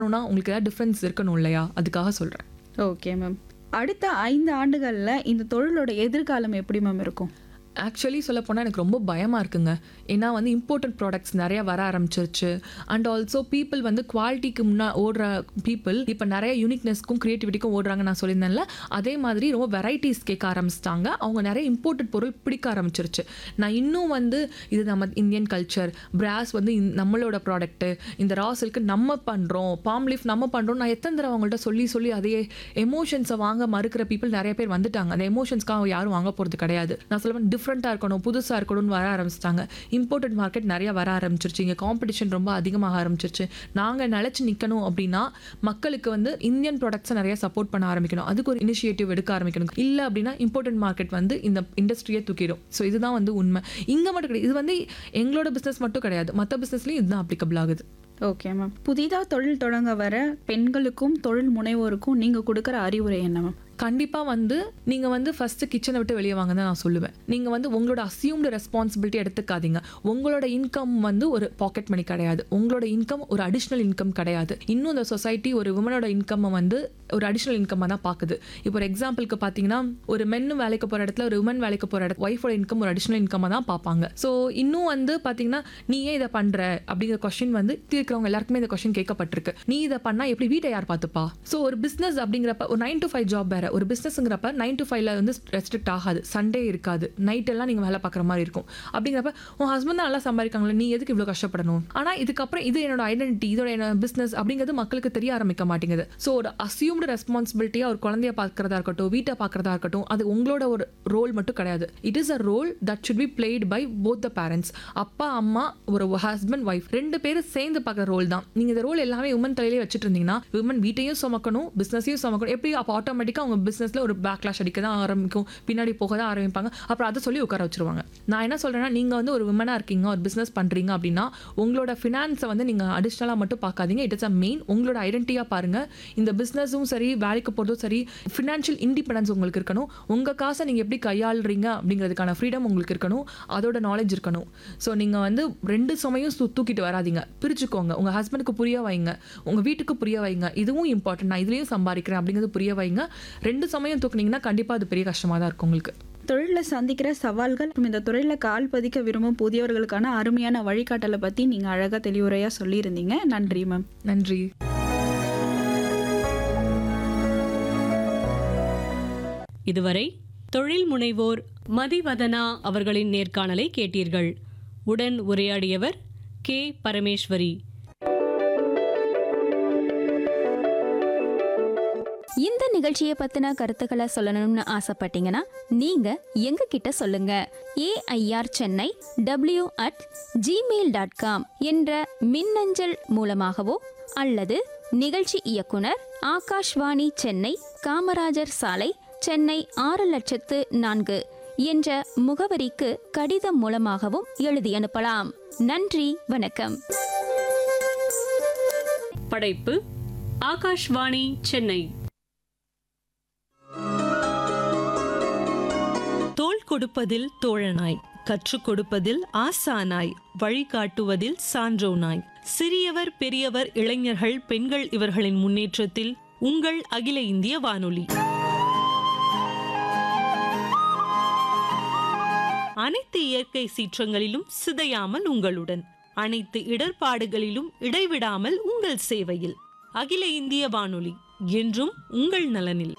பண்ணணும்னா உங்களுக்கு ஏதாவது டிஃப்ரென்ஸ் இருக்கணும் இல்லையா அதுக்காக சொல்கிறேன் ஓகே மேம் அடுத்த ஐந்து ஆண்டுகளில் இந்த தொழிலோட எதிர்காலம் எப்படி மேம் இருக்கும் ஆக்சுவலி சொல்ல போனால் எனக்கு ரொம்ப பயமாக இருக்குங்க ஏன்னா வந்து இம்போர்ட்டட் ப்ராடக்ட்ஸ் நிறைய வர ஆரம்பிச்சிருச்சு அண்ட் ஆல்சோ பீப்புள் வந்து குவாலிட்டிக்கு முன்னா ஓடுற பீப்புள் இப்போ நிறைய யூனிக்னஸ்க்கும் க்ரியேட்டிவிட்டிக்கும் ஓடுறாங்க நான் சொல்லியிருந்தேன்ல அதே மாதிரி ரொம்ப வெரைட்டிஸ் கேட்க ஆரம்பிச்சிட்டாங்க அவங்க நிறைய இம்போர்ட்டட் பொருள் பிடிக்க ஆரம்பிச்சிருச்சு நான் இன்னும் வந்து இது நம்ம இந்தியன் கல்ச்சர் பிராஸ் வந்து இந்த- நம்மளோட ப்ராடக்ட்டு இந்த ரா சில்க்கு நம்ம பண்ணுறோம் பாம் லீஃப் நம்ம பண்ணுறோம் நான் எத்தனை தடவை அவங்கள்ட்ட சொல்லி சொல்லி அதையே எமோஷன்ஸை வாங்க மறுக்கிற பீப்புள் நிறைய பேர் வந்துட்டாங்க அந்த எமோஷன்ஸ்க்காக யாரும் வாங்க போகிறது கிடையாது நான் சொல்லுவேன் டிஃப்ரெண்ட்டாக இருக்கணும் புதுசாக இருக்கணும்னு வர ஆரம்பிச்சிட்டாங்க இம்போர்ட்டட் மார்க்கெட் நிறைய வர ஆரம்பிச்சிருச்சு இங்கே காம்படிஷன் ரொம்ப அதிகமாக ஆரம்பிச்சிருச்சு நாங்கள் நிலச்சி நிற்கணும் அப்படின்னா மக்களுக்கு வந்து இந்தியன் ப்ராடக்ட்ஸை நிறைய சப்போர்ட் பண்ண ஆரம்பிக்கணும் அதுக்கு ஒரு இனிஷியேட்டிவ் எடுக்க ஆரம்பிக்கணும் இல்லை அப்படின்னா இம்போர்ட்டட் மார்க்கெட் வந்து இந்த இண்டஸ்ட்ரியை தூக்கிடும் ஸோ இதுதான் வந்து உண்மை இங்கே மட்டும் கிடையாது இது வந்து எங்களோட பிஸ்னஸ் மட்டும் கிடையாது மற்ற பிஸ்னஸ்லையும் இதுதான் அப்ளிகபிள் ஆகுது ஓகே மேம் புதிதாக தொழில் தொடங்க வர பெண்களுக்கும் தொழில் முனைவோருக்கும் நீங்கள் கொடுக்குற அறிவுரை என்ன மேம் கண்டிப்பாக வந்து நீங்கள் வந்து ஃபஸ்ட்டு கிச்சனை விட்டு வெளியே வாங்க தான் நான் சொல்லுவேன் நீங்கள் வந்து உங்களோட அசியூம்டு ரெஸ்பான்சிபிலிட்டி எடுத்துக்காதீங்க உங்களோட இன்கம் வந்து ஒரு பாக்கெட் மணி கிடையாது உங்களோட இன்கம் ஒரு அடிஷ்னல் இன்கம் கிடையாது இன்னும் இந்த சொசைட்டி ஒரு விமனோட இன்கம்மை வந்து ஒரு அடிஷ்னல் இன்கம்மாக தான் பார்க்குது இப்போ ஒரு எக்ஸாம்பிளுக்கு பார்த்தீங்கன்னா ஒரு மென்னும் வேலைக்கு போகிற இடத்துல ஒரு உமன் வேலைக்கு போகிற இடத்துல ஒய்ஃபோட இன்கம் ஒரு அடிஷ்னல் இன்கம்மாக தான் பார்ப்பாங்க ஸோ இன்னும் வந்து பார்த்தீங்கன்னா நீ ஏன் இதை பண்ணுற அப்படிங்கிற கொஸ்டின் வந்து இருக்கிறவங்க எல்லாருக்குமே இந்த கொஸ்டின் கேட்கப்பட்டிருக்கு நீ இதை பண்ணால் எப்படி வீட்டை யார் பார்த்துப்பா ஸோ ஒரு பிஸ்னஸ் அப்படிங்கிறப்ப ஒரு நைன் to ஃபைவ் ஜாப் வேற ஒரு பிஸ்னஸ்ங்கிறப்ப நைன் to ஃபைவ்ல வந்து ரெஸ்ட்ரிக்ட் ஆகாது சண்டே இருக்காது நைட் எல்லாம் நீங்கள் வேலை பார்க்குற மாதிரி இருக்கும் அப்படிங்கிறப்ப உன் ஹஸ்பண்ட் தான் நல்லா சம்பாதிக்காங்களே நீ எதுக்கு இவ்வளோ கஷ்டப்படணும் ஆனால் இதுக்கப்புறம் இது என்னோட ஐடென்டிட்டி இதோட என்னோட பிஸ்னஸ் அப்படிங்கிறது மக்களுக்கு தெரிய ஆரம்பிக்க மாட்டேங்குது ஸோ ஒரு அசியூம்டு ரெஸ்பான்சிபிலிட்டியாக ஒரு குழந்தைய பார்க்கறதா இருக்கட்டும் வீட்டை பார்க்கறதா இருக்கட்டும் அது உங்களோட ஒரு ரோல் மட்டும் கிடையாது it is a role that should be played by both the parents அப்பா அம்மா ஒரு ஹஸ்பண்ட் ஒய்ஃப் ரெண்டு பேரும் சேர்ந்து பார்க்குற ரோல் தான் நீங்கள் இந்த ரோல் எல்லாமே உமன் தலையிலே வச்சுட்டு இருந்தீங்கன்னா விமன் வீட்டையும் சுமக்கணும் பிஸ்னஸையும் சுமக்கணும் எப்படி அப்போ ஆட்டோமேட்டிக்காக அவங்க பிஸ்னஸில் ஒரு பேக்லாஷ் அடிக்க தான் ஆரம்பிக்கும் பின்னாடி போக தான் ஆரம்பிப்பாங்க அப்புறம் அதை சொல்லி உட்கார வச்சிருவாங்க நான் என்ன சொல்கிறேன்னா நீங்கள் வந்து ஒரு விமனாக இருக்கீங்க ஒரு பிஸ்னஸ் பண்ணுறீங்க அப்படின்னா உங்களோட ஃபினான்ஸை வந்து நீங்கள் அடிஷ்னலாக மட்டும் பார்க்காதீங்க இட் இஸ் அ மெயின் உங்களோட ஐடென்டிட்டியாக பாருங்கள் இந்த பிஸ்னஸும் சரி வேலைக்கு போகிறதும் சரி ஃபினான்ஷியல் இண்டிபெண்டன்ஸ் உங்களுக்கு இருக்கணும் உங்கள் காசை நீங்கள் எப்படி கையாளுறீங்க அப்படிங்கிறதுக்கான ஃப்ரீடம் உங்களுக்கு இருக்கணும் அதோட நாலேஜ் இருக்கணும் ஸோ நீங்கள் வந்து ரெண்டு சுமையும் தூ- தூக்கிட்டு வராதீங்க பிரிச்சுக்கோங்க உங்கள் ஹஸ்பண்டுக்கு புரிய வைங்க உங்கள் வீட்டுக்கு புரிய வைங்க இதுவும் இம்பார்ட்டன்ட் நான் இதுலேயும் சம்பாதிக்கிறேன் அப்படிங்கிறது புரிய வைங்க ரெண்டு சமயம் தூக்குனீங்கன்னா கண்டிப்பாக அது பெரிய கஷ்டமாக தான் இருக்கும் உங்களுக்கு தொழிலில் சந்திக்கிற சவால்கள் மற்றும் இந்த தொழிலில் கால் பதிக்க விரும்பும் புதியவர்களுக்கான அருமையான வழிகாட்டலை பற்றி நீங்கள் அழகாக தெளிவுரையாக சொல்லியிருந்தீங்க நன்றி மேம் நன்றி இதுவரை தொழில் முனைவோர் மதிவதனா அவர்களின் நேர்காணலை கேட்டீர்கள் உடன் உரையாடியவர் கே பரமேஸ்வரி இந்த நிகழ்ச்சியை பத்தின கருத்துக்களை சொல்லணும்னு ஆசைப்பட்டீங்கன்னா நீங்க எங்க கிட்ட சொல்லுங்க AIR Chennai W at Gmail dot com என்ற மின்னஞ்சல் மூலமாகவோ அல்லது நிகழ்ச்சி இயக்குனர் ஆகாஷ்வாணி சென்னை காமராஜர் சாலை சென்னை ஆறு லட்சத்து நான்கு என்ற முகவரிக்கு கடிதம் மூலமாகவும் எழுதி அனுப்பலாம் நன்றி வணக்கம் படைப்பு ஆகாஷ்வாணி சென்னை தோள் கொடுப்பதில் தோழனாய் கற்றுக் கொடுப்பதில் ஆசானாய் வழிகாட்டுவதில் சான்றோனாய் சிறியவர் பெரியவர் இளைஞர்கள் பெண்கள் இவர்களின் முன்னேற்றத்தில் உங்கள் அகில இந்திய வானொலி அனைத்து இயற்கை சீற்றங்களிலும் சிதையாமல் உங்களுடன் அனைத்து இடர்பாடுகளிலும் இடைவிடாமல் உங்கள் சேவையில் அகில இந்திய வானொலி என்றும் உங்கள் நலனில்